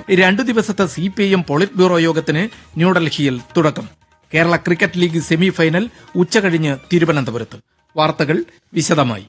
രണ്ടു ദിവസത്തെ C P I M polit bureau യോഗത്തിന് ന്യൂഡൽഹിയിൽ തുടക്കം Kerala cricket league semi final ഉച്ചകഴിഞ്ഞ് തിരുവനന്തപുരത്ത് വാർത്തകൾ വിശദമായി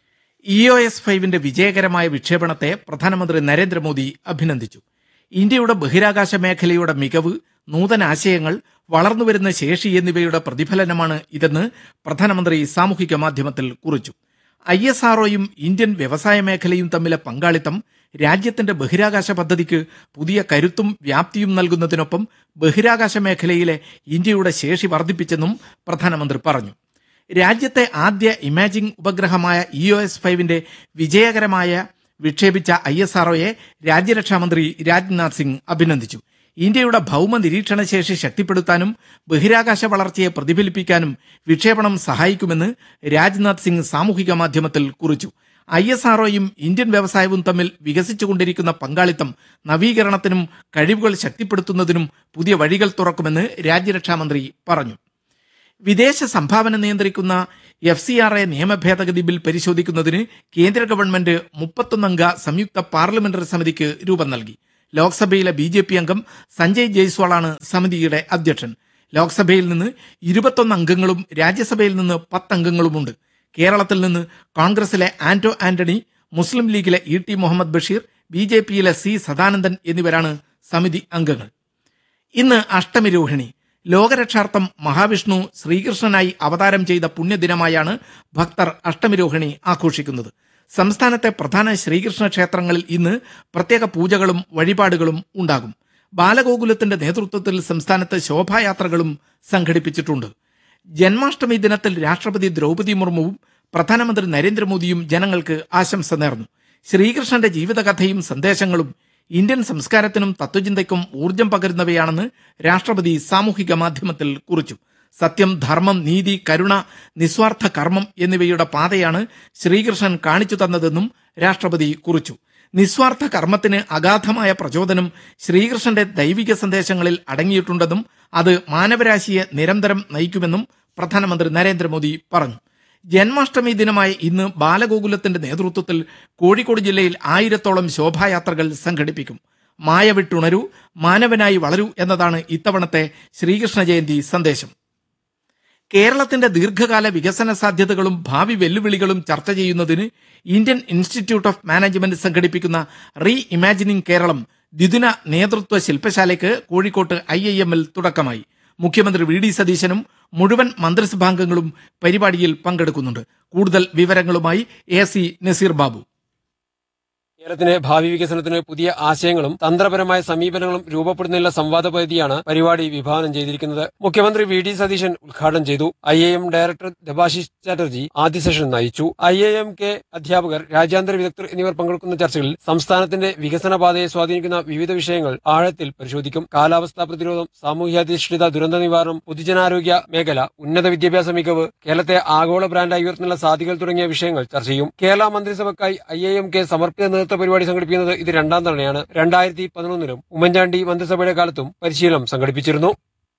ഇ ഒ എസ് ഫൈവിന്റെ വിജയകരമായ വിക്ഷേപണത്തെ പ്രധാനമന്ത്രി നരേന്ദ്രമോദി അഭിനന്ദിച്ചു ഇന്ത്യയുടെ ബഹിരാകാശ മേഖലയുടെ മികവ് നൂതന ആശയങ്ങൾ വളർന്നുവരുന്ന ശേഷി എന്നിവയുടെ പ്രതിഫലനമാണ് ഇതെന്ന് പ്രധാനമന്ത്രി സാമൂഹിക മാധ്യമത്തിൽ കുറിച്ചു ഐ എസ് ആർഒയും ഇന്ത്യൻ വ്യവസായ മേഖലയും തമ്മിലെ പങ്കാളിത്തം രാജ്യത്തിന്റെ ബഹിരാകാശ പദ്ധതിക്ക് പുതിയ കരുത്തും വ്യാപ്തിയും നൽകുന്നതിനൊപ്പം ബഹിരാകാശ മേഖലയിലെ ഇന്ത്യയുടെ ശേഷി വർദ്ധിപ്പിച്ചെന്നും പ്രധാനമന്ത്രി പറഞ്ഞു രാജ്യത്തെ ആദ്യ ഇമാജിംഗ് ഉപഗ്രഹമായ ഇ ഒ എസ് ഫൈവിന്റെ വിജയകരമായ വിക്ഷേപിച്ച ഐ എസ് ആർഒയെ രാജ്യരക്ഷാമന്ത്രി രാജ്നാഥ് സിംഗ് അഭിനന്ദിച്ചു ഇന്ത്യയുടെ ഭൗമ നിരീക്ഷണ ശേഷി ശക്തിപ്പെടുത്താനും ബഹിരാകാശ വളർച്ചയെ പ്രതിഫലിപ്പിക്കാനും വിക്ഷേപണം സഹായിക്കുമെന്ന് രാജ്നാഥ് സിംഗ് സാമൂഹിക മാധ്യമത്തിൽ കുറിച്ചു ഐ എസ് ആർഒയും ഇന്ത്യൻ വ്യവസായവും തമ്മിൽ വികസിച്ചുകൊണ്ടിരിക്കുന്ന പങ്കാളിത്തം നവീകരണത്തിനും കഴിവുകൾ ശക്തിപ്പെടുത്തുന്നതിനും പുതിയ വഴികൾ തുറക്കുമെന്ന് രാജ്യരക്ഷാമന്ത്രി പറഞ്ഞു വിദേശ സംഭാവന നിയന്ത്രിക്കുന്ന എഫ് സി ആർ എ നിയമ ഭേദഗതി ബിൽ പരിശോധിക്കുന്നതിന് കേന്ദ്ര ഗവൺമെന്റ് മുപ്പത്തൊന്നംഗ സംയുക്ത പാർലമെന്ററി സമിതിക്ക് രൂപം നൽകി ലോക്സഭയിലെ ബി ജെ പി അംഗം സഞ്ജയ് ജയ്സ്വാളാണ് സമിതിയുടെ അധ്യക്ഷൻ ലോക്സഭയിൽ നിന്ന് ഇരുപത്തൊന്ന് അംഗങ്ങളും രാജ്യസഭയിൽ നിന്ന് പത്ത് അംഗങ്ങളുമുണ്ട് കേരളത്തിൽ നിന്ന് കോൺഗ്രസിലെ ആന്റോ ആന്റണി മുസ്ലിം ലീഗിലെ E T Muhammad Basheer B J പിയിലെ സി സദാനന്ദൻ എന്നിവരാണ് സമിതി അംഗങ്ങൾ ഇന്ന് അഷ്ടമി രോഹിണി ലോകരക്ഷാർത്ഥം മഹാവിഷ്ണു ശ്രീകൃഷ്ണനായി അവതാരം ചെയ്ത പുണ്യദിനമായാണ് ഭക്തർ അഷ്ടമി രോഹിണി ആഘോഷിക്കുന്നത് സംസ്ഥാനത്തെ പ്രധാന ശ്രീകൃഷ്ണ ക്ഷേത്രങ്ങളിൽ ഇന്ന് പ്രത്യേക പൂജകളും വഴിപാടുകളും ഉണ്ടാകും ബാലഗോകുലത്തിന്റെ നേതൃത്വത്തിൽ സംസ്ഥാനത്ത് ശോഭായാത്രകളും സംഘടിപ്പിച്ചിട്ടുണ്ട് ജന്മാഷ്ടമി ദിനത്തിൽ രാഷ്ട്രപതി ദ്രൗപദി മുർമുവും പ്രധാനമന്ത്രി നരേന്ദ്രമോദിയും ജനങ്ങൾക്ക് ആശംസ നേർന്നു ശ്രീകൃഷ്ണന്റെ ജീവിതകഥയും സന്ദേശങ്ങളും ഇന്ത്യൻ സംസ്കാരത്തിനും തത്വചിന്തയ്ക്കും ഊർജം പകരുന്നവയാണെന്ന് രാഷ്ട്രപതി സാമൂഹിക മാധ്യമത്തിൽ കുറിച്ചു സത്യം ധർമ്മം നീതി കരുണ നിസ്വാർത്ഥ കർമ്മം എന്നിവയുടെ പാതയാണ് ശ്രീകൃഷ്ണൻ കാണിച്ചു തന്നതെന്നും രാഷ്ട്രപതി കുറിച്ചു നിസ്വാർത്ഥ കർമ്മത്തിന് അഗാധമായ പ്രചോദനം ശ്രീകൃഷ്ണന്റെ ദൈവിക സന്ദേശങ്ങളിൽ അടങ്ങിയിട്ടുണ്ടെന്നും അത് മാനവരാശിയെ നിരന്തരം നയിക്കുമെന്നും പ്രധാനമന്ത്രി നരേന്ദ്രമോദി പറഞ്ഞു ജന്മാഷ്ടമി ദിനമായ ഇന്ന് ബാലഗോകുലത്തിന്റെ നേതൃത്വത്തിൽ കോഴിക്കോട് ജില്ലയിൽ ആയിരത്തോളം ശോഭായാത്രകൾ സംഘടിപ്പിക്കും മായ വിട്ടുണരൂ മാനവനായി വളരൂ എന്നതാണ് ഇത്തവണത്തെ ശ്രീകൃഷ്ണ ജയന്തി സന്ദേശം കേരളത്തിന്റെ ദീർഘകാല വികസന സാധ്യതകളും ഭാവി വെല്ലുവിളികളും ചർച്ച ചെയ്യുന്നതിന് ഇന്ത്യൻ ഇൻസ്റ്റിറ്റ്യൂട്ട് ഓഫ് മാനേജ്മെന്റ് സംഘടിപ്പിക്കുന്ന റീ ഇമാജിനിംഗ് കേരളം ദ്വിദിന നേതൃത്വ ശില്പശാലയ്ക്ക് കോഴിക്കോട്ട് ഐ ഐ എമ്മിൽ തുടക്കമായി മുഖ്യമന്ത്രി വി ഡി സതീശനും മുഴുവൻ മന്ത്രിസഭാംഗങ്ങളും പരിപാടിയിൽ പങ്കെടുക്കുന്നുണ്ട് കൂടുതൽ വിവരങ്ങളുമായി എ സി നസീർ ബാബു കേരളത്തിന്റെ ഭാവി വികസനത്തിന് പുതിയ ആശയങ്ങളും തന്ത്രപരമായ സമീപനങ്ങളും രൂപപ്പെടുന്നതിനുള്ള സംവാദ പദ്ധതിയാണ് പരിപാടി വിഭാവനം ചെയ്തിരിക്കുന്നത് മുഖ്യമന്ത്രി വി ഡി സതീശൻ ഉദ്ഘാടനം ചെയ്തു I A M director Debashish Chatterjee ആദ്യ സെഷൻ നയിച്ചു ഐ എ എം കെ അധ്യാപകർ രാജ്യാന്തര വിദഗ്ധർ എന്നിവർ പങ്കെടുക്കുന്ന ചർച്ചകളിൽ സംസ്ഥാനത്തിന്റെ വികസന പാതയെ സ്വാധീനിക്കുന്ന വിവിധ വിഷയങ്ങൾ ആഴത്തിൽ പരിശോധിക്കും കാലാവസ്ഥാ പ്രതിരോധം സാമൂഹ്യാധിഷ്ഠിത ദുരന്ത നിവാരണം പൊതുജനാരോഗ്യ മേഖല ഉന്നത വിദ്യാഭ്യാസ മികവ് കേരളത്തെ ആഗോള ബ്രാൻഡായി ഉയർത്തുന്ന സാധ്യതകൾ തുടങ്ങിയ വിഷയങ്ങൾ ചർച്ച ചെയ്യും കേരള മന്ത്രിസഭയ്ക്കായി ഐ എ എം കെ സമർപ്പിത നേതൃത്വ പരിപാടി സംഘടിപ്പിക്കുന്നത് ഇത് രണ്ടാം തവണയാണ് രണ്ടായിരത്തി പതിനൊന്നിലും ഉമ്മൻചാണ്ടി മന്ത്രിസഭയുടെ കാലത്തും പരിശീലനം സംഘടിപ്പിച്ചിരുന്നു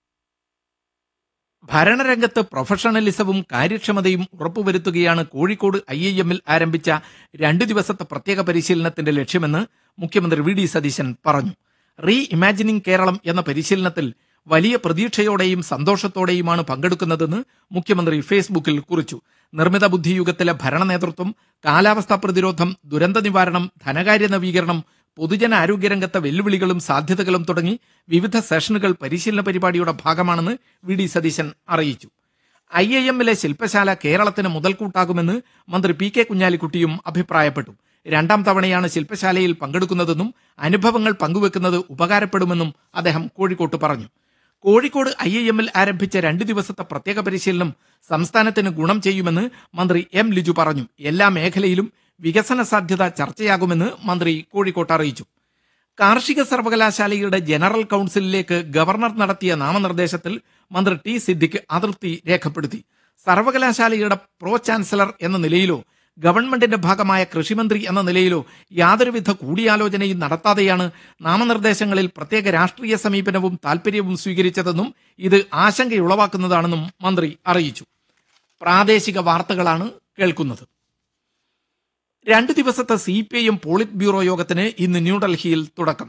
ഭരണരംഗത്ത് പ്രൊഫഷണലിസവും കാര്യക്ഷമതയും ഉറപ്പുവരുത്തുകയാണ് കോഴിക്കോട് ഐ ഐ എമ്മിൽ ആരംഭിച്ച രണ്ടു ദിവസത്തെ പ്രത്യേക പരിശീലനത്തിന്റെ ലക്ഷ്യമെന്ന് മുഖ്യമന്ത്രി വി ഡി സതീശൻ പറഞ്ഞു റീ ഇമാജിനിംഗ് കേരളം എന്ന പരിശീലനത്തിൽ വലിയ പ്രതീക്ഷയോടെയും സന്തോഷത്തോടെയുമാണ് പങ്കെടുക്കുന്നതെന്ന് മുഖ്യമന്ത്രി ഫേസ്ബുക്കിൽ കുറിച്ചു നിർമ്മിത ബുദ്ധിയുഗത്തിലെ ഭരണ നേതൃത്വം കാലാവസ്ഥാ പ്രതിരോധം ദുരന്ത നിവാരണം ധനകാര്യ നവീകരണം പൊതുജന ആരോഗ്യരംഗത്തെ വെല്ലുവിളികളും സാധ്യതകളും തുടങ്ങി വിവിധ സെഷനുകൾ പരിശീലന പരിപാടിയുടെ ഭാഗമാണെന്ന് വി ഡി സതീശൻ അറിയിച്ചു ഐ ഐ എമ്മിലെ ശില്പശാല കേരളത്തിന് മുതൽക്കൂട്ടാകുമെന്ന് മന്ത്രി പി കെ കുഞ്ഞാലിക്കുട്ടിയും അഭിപ്രായപ്പെട്ടു രണ്ടാം തവണയാണ് ശില്പശാലയിൽ പങ്കെടുക്കുന്നതെന്നും അനുഭവങ്ങൾ പങ്കുവെക്കുന്നത് ഉപകാരപ്പെടുമെന്നും അദ്ദേഹം കോഴിക്കോട്ട് പറഞ്ഞു കോഴിക്കോട് ഐ ഐ എമ്മിൽ ആരംഭിച്ച രണ്ട് ദിവസത്തെ പ്രത്യേക പരിശീലനം സംസ്ഥാനത്തിന് ഗുണം ചെയ്യുമെന്ന് മന്ത്രി എം ലിജു പറഞ്ഞു എല്ലാ മേഖലയിലും വികസന സാധ്യത ചർച്ചയാകുമെന്ന് മന്ത്രി കോഴിക്കോട്ട് അറിയിച്ചു കാർഷിക സർവകലാശാലയുടെ ജനറൽ കൌൺസിലിലേക്ക് ഗവർണർ നടത്തിയ നാമനിർദ്ദേശത്തിൽ മന്ത്രി ടി സിദ്ദിഖ് അതൃപ്തി രേഖപ്പെടുത്തി സർവകലാശാലയുടെ പ്രോ ചാൻസലർ എന്ന നിലയിലോ ഗവൺമെന്റിന്റെ ഭാഗമായ കൃഷിമന്ത്രി എന്ന നിലയിലോ യാതൊരുവിധ കൂടിയാലോചനയും നടത്താതെയാണ് നാമനിർദ്ദേശങ്ങളിൽ പ്രത്യേക രാഷ്ട്രീയ സമീപനവും താൽപര്യവും സ്വീകരിച്ചതെന്നും ഇത് ആശങ്കയുളവാക്കുന്നതാണെന്നും മന്ത്രി അറിയിച്ചു പ്രാദേശിക വാർത്തകളാണ് കേൾക്കുന്നത് രണ്ടു ദിവസത്തെ C P I M polit bureau യോഗത്തിന് ഇന്ന് ന്യൂഡൽഹിയിൽ തുടക്കം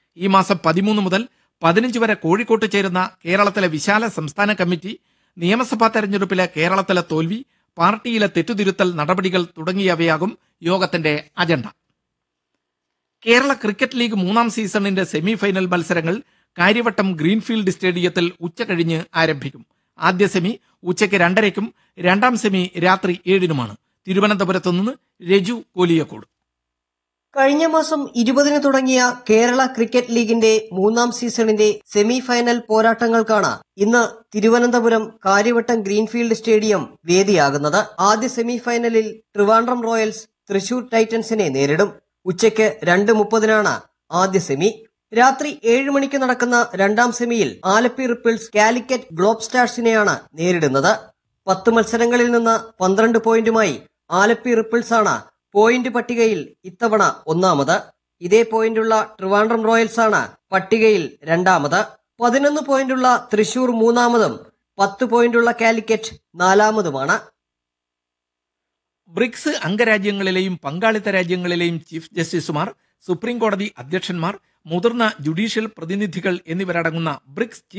ഈ മാസം പതിമൂന്ന് മുതൽ പതിനഞ്ച് വരെ കോഴിക്കോട്ട് ചേരുന്ന കേരളത്തിലെ വിശാല സംസ്ഥാന കമ്മിറ്റി നിയമസഭാ തെരഞ്ഞെടുപ്പിലെ കേരളത്തിലെ തോൽവി പാർട്ടിയിലെ തെറ്റുതിരുത്തൽ നടപടികൾ തുടങ്ങിയവയാകും യോഗത്തിന്റെ അജണ്ട കേരള ക്രിക്കറ്റ് ലീഗ് മൂന്നാം സീസണിന്റെ സെമി ഫൈനൽ മത്സരങ്ങൾ കാര്യവട്ടം ഗ്രീൻഫീൽഡ് സ്റ്റേഡിയത്തിൽ ഉച്ചകഴിഞ്ഞ് ആരംഭിക്കും ആദ്യ സെമി ഉച്ചയ്ക്ക് രണ്ടരയ്ക്കും രണ്ടാം സെമി രാത്രി ഏഴിനുമാണ് തിരുവനന്തപുരത്ത് നിന്ന് രജു കോലിയക്കോട് കഴിഞ്ഞ മാസം ഇരുപതിന് തുടങ്ങിയ കേരള ക്രിക്കറ്റ് ലീഗിന്റെ മൂന്നാം സീസണിന്റെ സെമി ഫൈനൽ പോരാട്ടങ്ങൾക്കാണ് ഇന്ന് തിരുവനന്തപുരം കാര്യവട്ടം ഗ്രീൻഫീൽഡ് സ്റ്റേഡിയം വേദിയാകുന്നത് ആദ്യ സെമി ഫൈനലിൽ ട്രിവാൻഡ്രം റോയൽസ് തൃശൂർ ടൈറ്റൻസിനെ നേരിടും ഉച്ചയ്ക്ക് രണ്ട് മുപ്പതിനാണ് ആദ്യ സെമി രാത്രി ഏഴ് മണിക്ക് നടക്കുന്ന രണ്ടാം സെമിയിൽ ആലപ്പി റിപ്പിൾസ് കാലിക്കറ്റ് ഗ്ലോബ് സ്റ്റാർസിനെയാണ് നേരിടുന്നത് പത്ത് മത്സരങ്ങളിൽ നിന്ന് പന്ത്രണ്ട് പോയിന്റുമായി ആലപ്പി റിപ്പിൾസ് ആണ് പോയിന്റ് പട്ടികയിൽ ഇത്തവണ ഒന്നാമത് ഇതേ പോയിന്റുള്ള ട്രിവാൻഡ്രം റോയൽസ് ആണ് പട്ടികയിൽ രണ്ടാമത് പതിനൊന്ന് പോയിന്റുള്ള തൃശൂർ മൂന്നാമതും പത്ത് പോയിന്റുള്ള കാലിക്കറ്റ് നാലാമതുമാണ് ബ്രിക്സ് അംഗരാജ്യങ്ങളിലെയും പങ്കാളിത്ത രാജ്യങ്ങളിലെയും ചീഫ് ജസ്റ്റിസുമാർ സുപ്രീം കോടതി അധ്യക്ഷന്മാർ മുതിർന്ന ജുഡീഷ്യൽ പ്രതിനിധികൾ എന്നിവരടങ്ങുന്ന ബ്രിക്സ്